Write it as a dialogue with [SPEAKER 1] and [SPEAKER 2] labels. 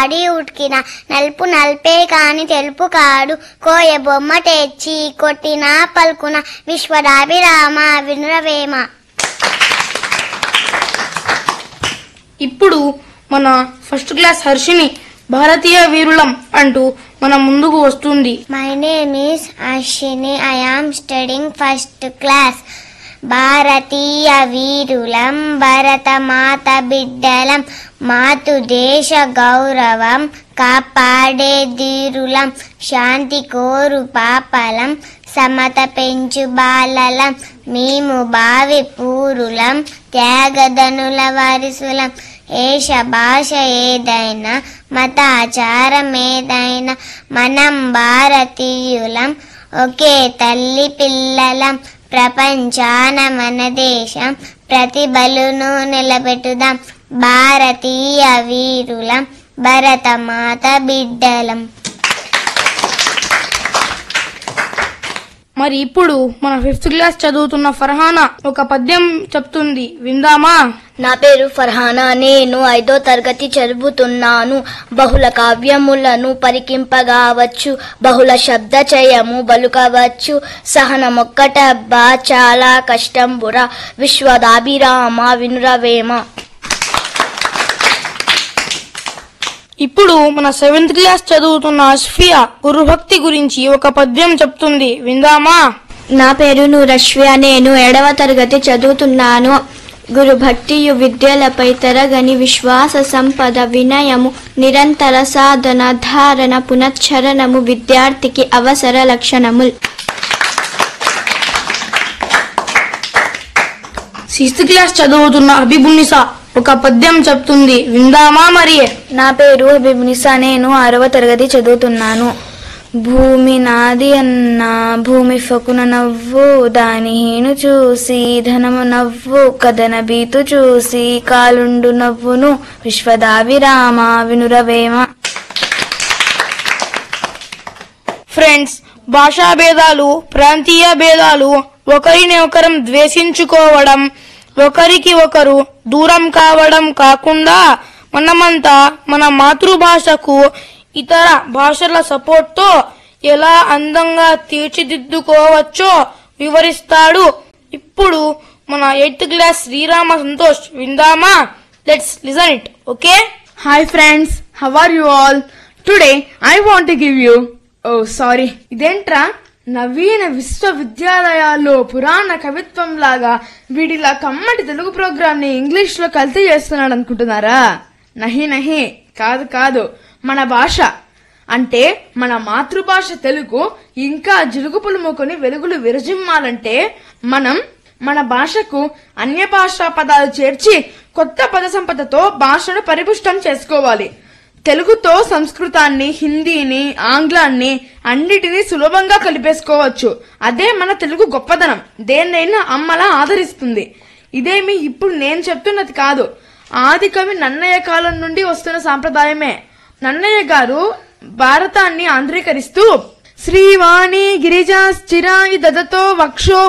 [SPEAKER 1] వాడి ఉట్కిన నలుపు నల్పే కాని తెలుపు కాడు కోయ బొమ్మ తెచ్చి కొట్టిన పలుకున విశ్వదాభిరామ వినురవేమ
[SPEAKER 2] ఇప్పుడు మన ఫస్ట్ క్లాస్ హర్షిని భారతీయ వీరులం అంటూ మన ముందుకు వస్తుంది
[SPEAKER 1] my name is Ashwini I am studying first class భారతీయ వీరులం భరత మాత బిడ్డలం మాతృ దేశ గౌరవం కాపాడే ధీరులం శాంతి కోరు పాపలం సమత పెంచు బాలలం మేము భావి పూరులం త్యాగదనుల వారిసులం ఏష భాష ఏదైనా మతాచారం ఏదైనా మనం భారతీయులం ఒకే తల్లి పిల్లలం ప్రపంచాన మన దేశం ప్రతిభలును నిలబెట్టుదాం భారతీయ వీరులం భరత మాత బిడ్డలం
[SPEAKER 2] మరి ఇప్పుడు మన ఫిఫ్త్ క్లాస్ చదువుతున్న ఫర్హానా ఒక పద్యం చెప్తుంది విందామా
[SPEAKER 3] నా పేరు ఫర్హానా నేను ఐదో తరగతి చదువుతున్నాను బహుళ కావ్యములను పరికింపగావచ్చు బహుళ శబ్ద చయము బలుకవచ్చు సహనమొక్కటబ్బా చాలా కష్టం బురా విశ్వదాభిరామ వినురవేమ
[SPEAKER 2] ఇప్పుడు మన సెవెంత్ క్లాస్ చదువుతున్న అస్ఫియా గురుభక్తి గురించి ఒక పద్యం చెప్తుంది విందామా
[SPEAKER 3] నా పేరు నూరశ్వ్య నేను ఏడవ తరగతి చదువుతున్నాను గురు భక్తియు విద్యలపై తరగని విశ్వాస సంపద వినయము నిరంతర సాధన ధారణ పునశ్చరణము విద్యార్థికి అవసర లక్షణములు
[SPEAKER 2] సిక్స్త్ క్లాస్ చదువుతున్న అభిబున్నిసా ఒక పద్యం చెప్తుంది విందామా మరి
[SPEAKER 3] నా పేరు అభిమునిసా నేను ఆరవ తరగతి చదువుతున్నాను భూమి నాది అన్న భూమి ఫకున నవ్వు దాని హీను చూసి ధనము నవ్వు కథన బీతు చూసి కాలుండు నవ్వును విశ్వదావిరామ వినురవేమ
[SPEAKER 2] ఫ్రెండ్స్ భాషా భేదాలు ప్రాంతీయ భేదాలు ఒకరిని ఒకరం ద్వేషించుకోవడం ఒకరికి ఒకరు దూరం కావడం కాకుండా మనమంతా మన మాతృభాషకు ఇతర భాషల సపోర్ట్తో ఎలా అందంగా తీర్చిదిద్దుకోవచ్చో వివరిస్తాడు ఇప్పుడు మన ఎయిత్ క్లాస్ శ్రీరామ సంతోష్ విందామా let's listen it okay
[SPEAKER 4] Hi friends, how are you all? Today I want to give you oh sorry ఇదేంట్రా నవీన విశ్వవిద్యాలయాల్లో పురాణ కవిత్వం లాగా వీడిలా కమ్మటి తెలుగు ప్రోగ్రామ్ ని ఇంగ్లీష్ లో కల్తీ చేస్తున్నాడు అనుకుంటున్నారా నహి నహి కాదు కాదు మన భాష అంటే మన మాతృభాష తెలుగు ఇంకా జిలుగు పులుముకొని వెలుగులు విరజిమ్మాలంటే మనం మన భాషకు అన్య భాషా పదాలు చేర్చి కొత్త పద సంపదతో భాషను పరిపుష్టం చేసుకోవాలి తెలుగుతో సంస్కృతాన్ని హిందీని ఆంగ్లాన్ని అన్నిటినీ సులభంగా కలిపేసుకోవచ్చు అదే మన తెలుగు గొప్పదనం దేన్నైనా అమ్మలా ఆదరిస్తుంది ఇదేమి ఇప్పుడు నేను చెప్తున్నది కాదు ఆది కవి నన్నయ్య కాలం నుండి వస్తున్న సాంప్రదాయమే నన్నయ్య గారు భారతాన్ని ఆంధ్రీకరిస్తూ శ్రీవాణి గిరిజా స్థిరాయి దదతో వక్షో